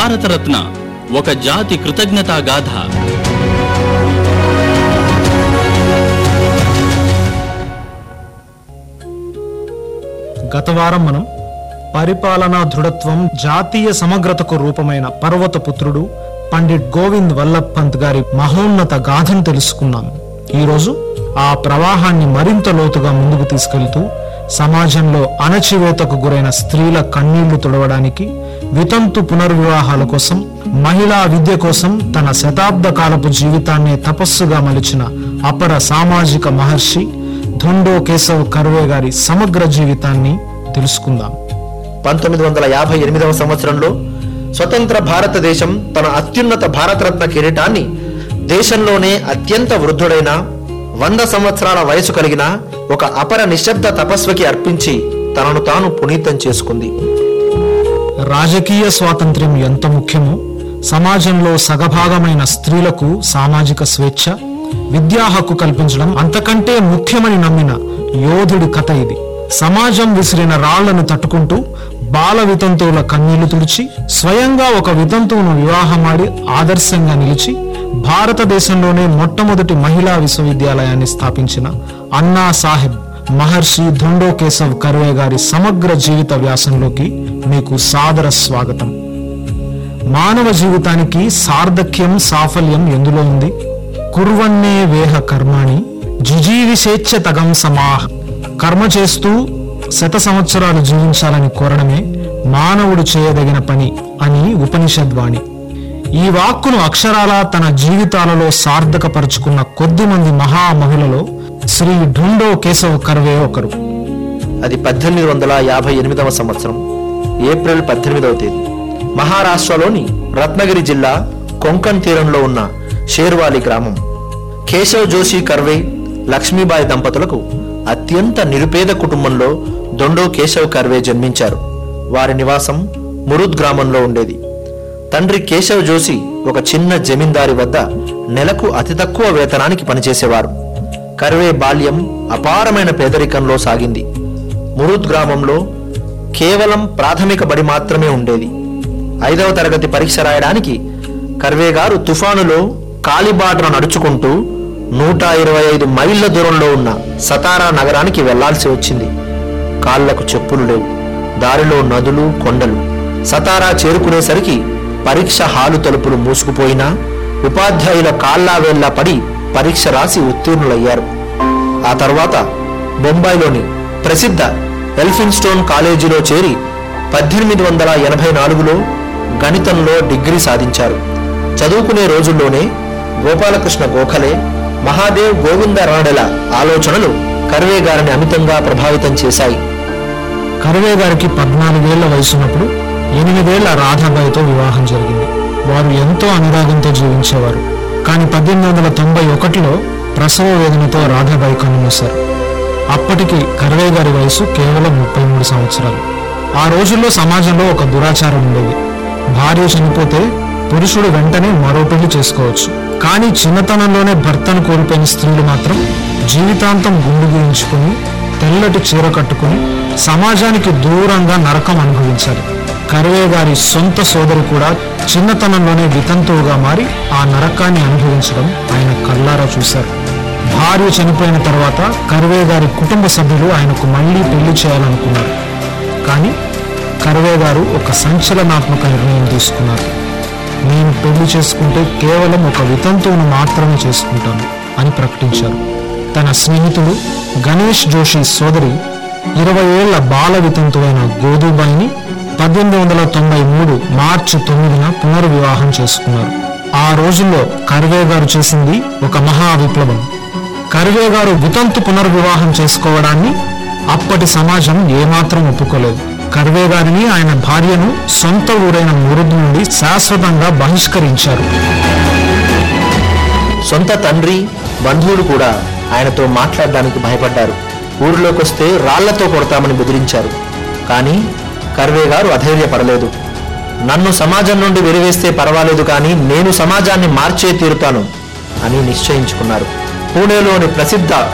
భారతరత్న ఒక జాతి కృతజ్ఞతా గాథ గత వారం మనం పరిపాలనా దృఢత్వం జాతీయ సమగ్రతకు రూపమైన పర్వత పుత్రుడు పండిట్ గోవింద్ వల్లభ్ పంత్ గారి మహోన్నత గాథను తెలుసుకున్నాం ఈరోజు ఆ ప్రవాహాన్ని మరింత లోతుగా ముందుకు తీసుకెళ్తూ సమాజంలో అణచివేతకు గురైన స్త్రీల కన్నీళ్లు తుడవడానికి వితంతు పునర్వివాహాల కోసం మహిళా విద్య కోసం తన శతాబ్ద కాలపు జీవితాన్ని తపస్సుగా మలిచిన అపర సామాజిక మహర్షి ధుండో కేశవ్ కర్వే గారి సమగ్ర జీవితాన్ని తెలుసుకుందాం పంతొమ్మిది వందల యాభై ఎనిమిదవ సంవత్సరంలో స్వతంత్ర భారతదేశం తన అత్యున్నత భారతరత్న కిరీటాన్ని దేశంలోనే అత్యంత వృద్ధుడైన వంద సంవత్సరాల వయసు కలిగిన ఒక అపర నిశ్శబ్ద తపస్వికి అర్పించి తనను తాను పునీతం చేసుకుంది రాజకీయ స్వాతంత్ర్యం ఎంత ముఖ్యమో సమాజంలో సగభాగమైన స్త్రీలకు సామాజిక స్వేచ్ఛ విద్యా హక్కు కల్పించడం అంతకంటే ముఖ్యమని నమ్మిన యోధుడి కథ ఇది సమాజం విసిరిన రాళ్లను తట్టుకుంటూ బాల వితంతువుల కన్నీళ్లు తుడిచి స్వయంగా ఒక వితంతువును వివాహమాడి ఆదర్శంగా నిలిచి భారతదేశంలోనే మొట్టమొదటి మహిళా విశ్వవిద్యాలయాన్ని స్థాపించిన అన్నా సాహెబ్ మహర్షి ధుండో కేశవ్ కర్వే గారి సమగ్ర జీవిత వ్యాసంలోకి మీకు సాదర స్వాగతం మానవ జీవితానికి సార్థక్యం సాఫల్యం ఎందులో ఉంది కుర్వన్నే వేహ కర్మాణి జిజీవిషేచ్ఛ తగం సమాహ కర్మ చేస్తూ శత సంవత్సరాలు జీవించాలని కోరడమే మానవుడు చేయదగిన పని అని ఉపనిషద్వాణి ఈ వాక్కును అక్షరాల తన జీవితాలలో సార్థకపరుచుకున్న కొద్ది మంది మహామహులలో శ్రీ ఢుండో కేశవ్ కర్వే ఒకరు అది పద్దెనిమిది వందల యాభై ఎనిమిదవ సంవత్సరం ఏప్రిల్ పద్దెనిమిదవ తేదీ మహారాష్ట్రలోని రత్నగిరి జిల్లా కొంకణ్ తీరంలో ఉన్న షేర్వాలి గ్రామం కేశవ్ జోషి కర్వే లక్ష్మీబాయి దంపతులకు అత్యంత నిరుపేద కుటుంబంలో దొండో కేశవ్ కర్వే జన్మించారు వారి నివాసం మురుద్ గ్రామంలో ఉండేది తండ్రి కేశవ్ జోషి ఒక చిన్న జమీందారి వద్ద నెలకు అతి తక్కువ వేతనానికి పనిచేసేవారు కర్వే బాల్యం అపారమైన పేదరికంలో సాగింది మురుద్ గ్రామంలో కేవలం ప్రాథమిక బడి మాత్రమే ఉండేది ఐదవ తరగతి పరీక్ష రాయడానికి కర్వే గారు తుఫానులో కాలిబాటను నడుచుకుంటూ నూట ఇరవై ఐదు మైళ్ళ దూరంలో ఉన్న సతారా నగరానికి వెళ్లాల్సి వచ్చింది కాళ్లకు చెప్పులు లేవు దారిలో నదులు కొండలు సతారా చేరుకునేసరికి పరీక్ష హాలు తలుపులు మూసుకుపోయినా ఉపాధ్యాయుల కాళ్ళా వేళ్ళ పడి పరీక్ష రాసి ఉత్తీర్ణులయ్యారు ఆ తర్వాత బొంబాయిలోని ప్రసిద్ధ ఎల్ఫిన్స్టోన్ కాలేజీలో చేరి పద్దెనిమిది వందల ఎనభై నాలుగులో గణితంలో డిగ్రీ సాధించారు చదువుకునే రోజుల్లోనే గోపాలకృష్ణ గోఖలే మహాదేవ్ గోవింద రాణెల ఆలోచనలు కర్వే గారిని అమితంగా ప్రభావితం చేశాయి కర్వే గారికి పద్నాలుగేళ్ల వయసున్నప్పుడు ఎనిమిదేళ్ల రాధాబాయితో వివాహం జరిగింది వారు ఎంతో అనురాగంతో జీవించేవారు కానీ పద్దెనిమిది వందల తొంభై ఒకటిలో ప్రసవ వేదనతో రాధాబాయి కన్నుమూశారు అప్పటికి కర్వే గారి వయసు కేవలం ముప్పై మూడు సంవత్సరాలు ఆ రోజుల్లో సమాజంలో ఒక దురాచారం ఉండేది భార్య చనిపోతే పురుషుడు వెంటనే మరో పెళ్లి చేసుకోవచ్చు కానీ చిన్నతనంలోనే భర్తను కోల్పోయిన స్త్రీలు మాత్రం జీవితాంతం గుండు గీయించుకుని తెల్లటి చీర కట్టుకుని సమాజానికి దూరంగా నరకం అనుభవించాలి కర్వే గారి సొంత సోదరి కూడా చిన్నతనంలోనే వితంతువుగా మారి ఆ నరకాన్ని అనుభవించడం ఆయన కళ్ళారా చూశారు భార్య చనిపోయిన తర్వాత కర్వే గారి కుటుంబ సభ్యులు ఆయనకు మళ్ళీ పెళ్లి చేయాలనుకున్నారు కానీ కర్వే గారు ఒక సంచలనాత్మక నిర్ణయం తీసుకున్నారు నేను పెళ్లి చేసుకుంటే కేవలం ఒక వితంతువును మాత్రమే చేసుకుంటాను అని ప్రకటించారు తన స్నేహితుడు గణేష్ జోషి సోదరి ఇరవై ఏళ్ల బాల వితంతువైన గోదుబాయిని పద్దెనిమిది వందల తొంభై మూడు మార్చి తొమ్మిదిన పునర్వివాహం చేసుకున్నారు ఆ రోజుల్లో కర్వే గారు చేసింది ఒక మహా విప్లవం కర్వే గారు వితంతు పునర్వివాహం చేసుకోవడాన్ని అప్పటి సమాజం ఏమాత్రం ఒప్పుకోలేదు కర్వే గారిని ఆయన భార్యను సొంత ఊరైన మురుదు నుండి శాశ్వతంగా బహిష్కరించారు సొంత తండ్రి బంధువులు కూడా ఆయనతో మాట్లాడడానికి భయపడ్డారు ఊరిలోకి వస్తే రాళ్లతో కొడతామని బెదిరించారు కానీ కర్వే గారు అధైర్యపడలేదు నన్ను సమాజం నుండి వెలివేస్తే పర్వాలేదు కానీ నేను సమాజాన్ని మార్చే తీరుతాను అని నిశ్చయించుకున్నారు పూణేలోని ప్రసిద్ధ